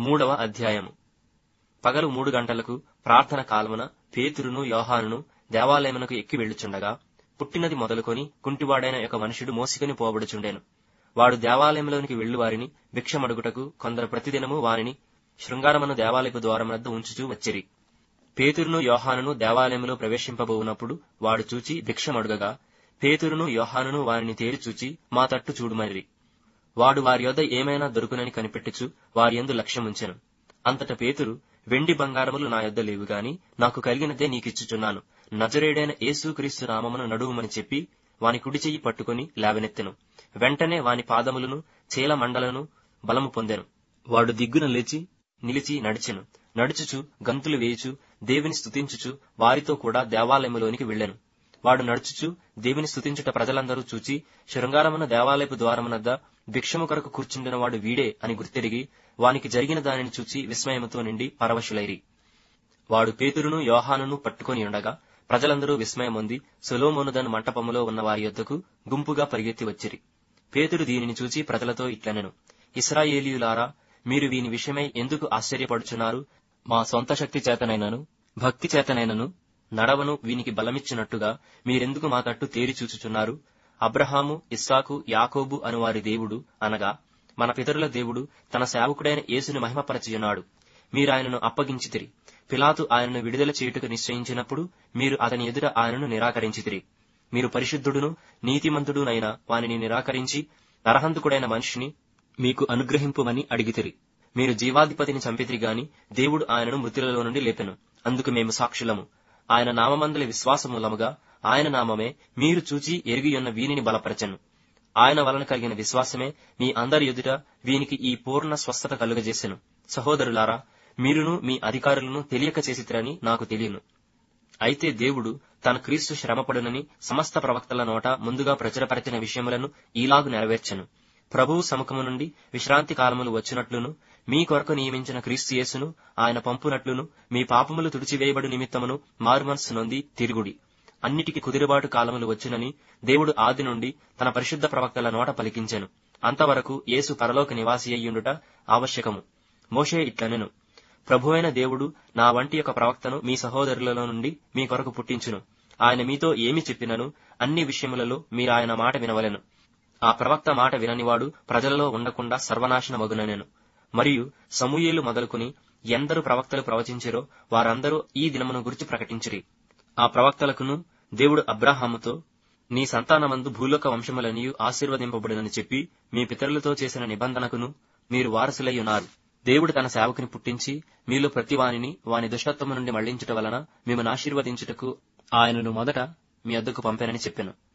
మూడవ అధ్యాయము పగలు మూడు గంటలకు ప్రార్థన కాలమున పేతురును యోహానును దేవాలయమునకు ఎక్కి వెళ్ళుచుండగా పుట్టినది మొదలుకొని కుంటివాడైన ఒక మనుషుడు మోసికొని పోబడుచుండెను వాడు దేవాలయంలోనికి వెళ్లి వారిని భిక్షమడుగుటకు కొందరు ప్రతిదినము వారిని శృంగారమును దేవాలయపు ద్వారమునద్ద ఉంచుచూ వచ్చిరి పేతురును యోహానును దేవాలయంలో ప్రవేశింపబోవునప్పుడు వాడు చూచి భిక్షమడుగగా పేతురును యోహానును వారిని తేరి చూచి మా తట్టు చూడుమనిరి వాడు వారి యొద్ద ఏమైనా దొరుకునని కనిపెట్టుచు వారి యందు లక్ష్యముంచెను అంతట పేతురు వెండి బంగారములు నా యొద్ద లేవు గాని నాకు కలిగినదే నీకిచ్చుచున్నాను నజరేడైన యేసుక్రీస్తు నామమును నడువుమని చెప్పి వాని కుడి చెయ్యి పట్టుకుని లేవనెత్తెను వెంటనే వాని పాదములను చేల మండలను బలము పొందెను వాడు దిగ్గున లేచి నిలిచి నడిచెను నడుచుచు గంతులు వేయుచు దేవుని స్తుతించుచు వారితో కూడా దేవాలయములోనికి వెళ్ళెను వాడు నడుచుచు దేవుని స్తుతించుట ప్రజలందరూ చూచి శృంగారమున దేవాలయపు ద్వారమునద్ద భిక్షము కొరకు కూర్చుండిన వాడు వీడే అని గుర్తెరిగి వానికి జరిగిన దానిని చూచి విస్మయముతో నిండి పరవశులైరి వాడు పేతురును యోహానును పట్టుకొని ఉండగా ప్రజలందరూ విస్మయమొంది సొలోమోనుదను మంటపములో ఉన్న వారి యొద్దకు గుంపుగా పరిగెత్తి వచ్చిరి పేతురు దీనిని చూచి ప్రజలతో ఇట్లనెను ఇస్రాయేలీయులారా మీరు వీని విషయమై ఎందుకు ఆశ్చర్యపడుచున్నారు మా సొంత శక్తి చేతనైనను భక్తి చేతనైనను నడవను వీనికి బలమిచ్చినట్టుగా మీరెందుకు మా తట్టు తేరి చూచుచున్నారు అబ్రహాము ఇస్సాకు యాకోబు అను వారి దేవుడు అనగా మన పితరుల దేవుడు తన సేవకుడైన యేసుని మహిమపరచియున్నాడు మీరాయనను అప్పగించితిరి పిలాతు ఆయనను విడుదల చేయుటకు నిశ్చయించినప్పుడు మీరు అతని ఎదుట ఆయనను నిరాకరించితిరి మీరు పరిశుద్ధుడును నీతిమంతుడునైన వానిని నిరాకరించి నరహంతకుడైన మనిషిని మీకు అనుగ్రహింపుమని అడిగితిరి మీరు జీవాధిపతిని చంపితిరి గాని దేవుడు ఆయనను మృతులలో నుండి లేపెను అందుకు మేము సాక్షులము ఆయన నామమందలి విశ్వాసమూలముగా ఆయన నామమే మీరు చూచి ఎరిగియున్న వీనిని బలపరచెను ఆయన వలన కలిగిన విశ్వాసమే మీ అందరి ఎదుట వీనికి ఈ పూర్ణ స్వస్థత కలుగజేసెను సహోదరులారా మీరును మీ అధికారులను తెలియక చేసితిరని నాకు తెలియను అయితే దేవుడు తన క్రీస్తు శ్రమపడునని సమస్త ప్రవక్తల నోట ముందుగా ప్రచురపరిచిన విషయములను ఈలాగు నెరవేర్చెను ప్రభువు సముఖము నుండి విశ్రాంతి కాలములు వచ్చినట్లును మీ కొరకు నియమించిన క్రీస్తు యేసును ఆయన పంపునట్లును మీ పాపములు తుడిచివేయబడు నిమిత్తమును మారుమనస్సు నొంది తిరుగుడి అన్నిటికి కుదిరిబాటు కాలములు వచ్చునని దేవుడు ఆది నుండి తన పరిశుద్ధ ప్రవక్తల నోట పలికించెను అంతవరకు యేసు పరలోక నివాసి అయ్యుండుట ఆవశ్యకము మోషే ఇట్లనెను ప్రభువైన దేవుడు నా వంటి ఒక ప్రవక్తను మీ సహోదరులలో నుండి మీ కొరకు పుట్టించును ఆయన మీతో ఏమి చెప్పినను అన్ని విషయములలో మీరు ఆయన మాట వినవలెను ఆ ప్రవక్త మాట విననివాడు ప్రజలలో ఉండకుండా సర్వనాశనమగుననెను మరియు సమూయేలు మొదలుకుని ఎందరు ప్రవక్తలు ప్రవచించిరో వారందరూ ఈ దినమును గురించి ప్రకటించిరి ఆ ప్రవక్తలకును దేవుడు అబ్రాహాముతో నీ సంతానమందు భూలోక వంశములనియు ఆశీర్వదింపబడునని చెప్పి మీ పితరులతో చేసిన నిబంధనకును మీరు వారసులై ఉన్నారు దేవుడు తన సేవకుని పుట్టించి మీలో ప్రతి వానిని వాని దుష్టత్వము నుండి మళ్లించుట వలన మిమ్మల్ని ఆశీర్వదించుటకు ఆయనను మొదట మీ వద్దకు పంపానని చెప్పెను